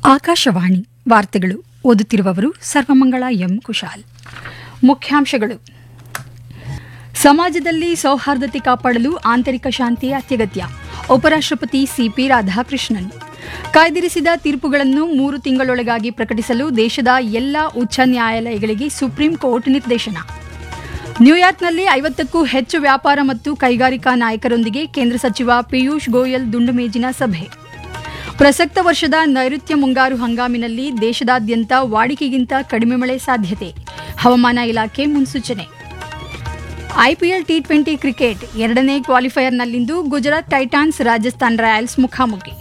ಆಕಾಶವಾಣಿ ವಾರ್ತೆಗಳು ಓದುತ್ತಿರುವವರು ಸರ್ವಮಂಗಳ ಎಂ ಕುಶಾಲ್ ಮುಖ್ಯಾಂಶಗಳು ಸಮಾಜದಲ್ಲಿ ಸೌಹಾರ್ದತೆ ಕಾಪಾಡಲು ಆಂತರಿಕ ಶಾಂತಿ ಅತ್ಯಗತ್ಯ ಉಪರಾಷ್ಟ್ರಪತಿ ಸಿಪಿ ರಾಧಾಕೃಷ್ಣನ್ ಕಾಯ್ದಿರಿಸಿದ ತೀರ್ಪುಗಳನ್ನು ಮೂರು ತಿಂಗಳೊಳಗಾಗಿ ಪ್ರಕಟಿಸಲು ದೇಶದ ಎಲ್ಲ ಉಚ್ಚ ನ್ಯಾಯಾಲಯಗಳಿಗೆ ಸುಪ್ರೀಂ ಕೋರ್ಟ್ ನಿರ್ದೇಶನ ನ್ಯೂಯಾರ್ಕ್ನಲ್ಲಿ ಐವತ್ತಕ್ಕೂ ಹೆಚ್ಚು ವ್ಯಾಪಾರ ಮತ್ತು ಕೈಗಾರಿಕಾ ನಾಯಕರೊಂದಿಗೆ ಕೇಂದ್ರ ಸಚಿವ ಪಿಯೂಷ್ ಗೋಯಲ್ ದುಂಡುಮೇಜಿನ ಸಭೆ ಪ್ರಸಕ್ತ ವರ್ಷದ ನೈಋತ್ಯ ಮುಂಗಾರು ಹಂಗಾಮಿನಲ್ಲಿ ದೇಶದಾದ್ಯಂತ ವಾಡಿಕೆಗಿಂತ ಕಡಿಮೆ ಮಳೆ ಸಾಧ್ಯತೆ ಹವಾಮಾನ ಇಲಾಖೆ ಮುನ್ಸೂಚನೆ ಐಪಿಎಲ್ ಟಿ ಟ್ವೆಂಟಿ ಕ್ರಿಕೆಟ್ ಎರಡನೇ ಕ್ವಾಲಿಫೈಯರ್ನಲ್ಲಿಂದು ಗುಜರಾತ್ ಟೈಟಾನ್ಸ್ ರಾಜಸ್ಥಾನ್ ರಾಯಲ್ಸ್ ಮುಖಾಮುಖಿ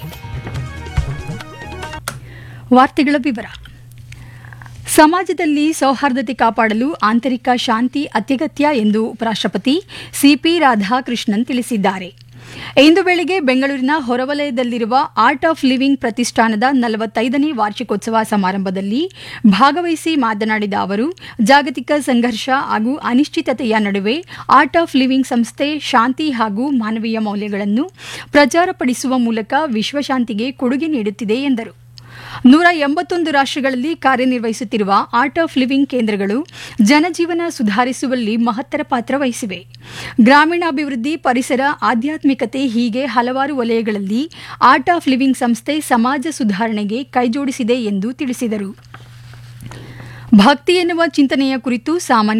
ವಾರ್ತೆಗಳ ವಿವರ ಸಮಾಜದಲ್ಲಿ ಸೌಹಾರ್ದತೆ ಕಾಪಾಡಲು ಆಂತರಿಕ ಶಾಂತಿ ಅತ್ಯಗತ್ಯ ಎಂದು ಉಪರಾಷ್ಟ್ರಪತಿ ಸಿಪಿ ರಾಧಾಕೃಷ್ಣನ್ ತಿಳಿಸಿದ್ದಾರೆ ಇಂದು ಬೆಳಿಗ್ಗೆ ಬೆಂಗಳೂರಿನ ಹೊರವಲಯದಲ್ಲಿರುವ ಆರ್ಟ್ ಆಫ್ ಲಿವಿಂಗ್ ಪ್ರತಿಷ್ಠಾನದ ನಲವತ್ತೈದನೇ ವಾರ್ಷಿಕೋತ್ಸವ ಸಮಾರಂಭದಲ್ಲಿ ಭಾಗವಹಿಸಿ ಮಾತನಾಡಿದ ಅವರು ಜಾಗತಿಕ ಸಂಘರ್ಷ ಹಾಗೂ ಅನಿಶ್ಚಿತತೆಯ ನಡುವೆ ಆರ್ಟ್ ಆಫ್ ಲಿವಿಂಗ್ ಸಂಸ್ಥೆ ಶಾಂತಿ ಹಾಗೂ ಮಾನವೀಯ ಮೌಲ್ಯಗಳನ್ನು ಪ್ರಚಾರಪಡಿಸುವ ಮೂಲಕ ವಿಶ್ವಶಾಂತಿಗೆ ಕೊಡುಗೆ ನೀಡುತ್ತಿದೆ ಎಂದರು ನೂರ ಎಂಬತ್ತೊಂದು ರಾಷ್ಟ್ರಗಳಲ್ಲಿ ಕಾರ್ಯನಿರ್ವಹಿಸುತ್ತಿರುವ ಆರ್ಟ್ ಆಫ್ ಲಿವಿಂಗ್ ಕೇಂದ್ರಗಳು ಜನಜೀವನ ಸುಧಾರಿಸುವಲ್ಲಿ ಮಹತ್ತರ ಪಾತ್ರ ವಹಿಸಿವೆ ಗ್ರಾಮೀಣಾಭಿವೃದ್ಧಿ ಪರಿಸರ ಆಧ್ಯಾತ್ಮಿಕತೆ ಹೀಗೆ ಹಲವಾರು ವಲಯಗಳಲ್ಲಿ ಆರ್ಟ್ ಆಫ್ ಲಿವಿಂಗ್ ಸಂಸ್ಥೆ ಸಮಾಜ ಸುಧಾರಣೆಗೆ ಕೈಜೋಡಿಸಿದೆ ಎಂದು ತಿಳಿಸಿದರು ಭಕ್ತಿ ಎನ್ನುವ ಚಿಂತನೆಯ ಕುರಿತು ಸಾಮಾನ್ಯ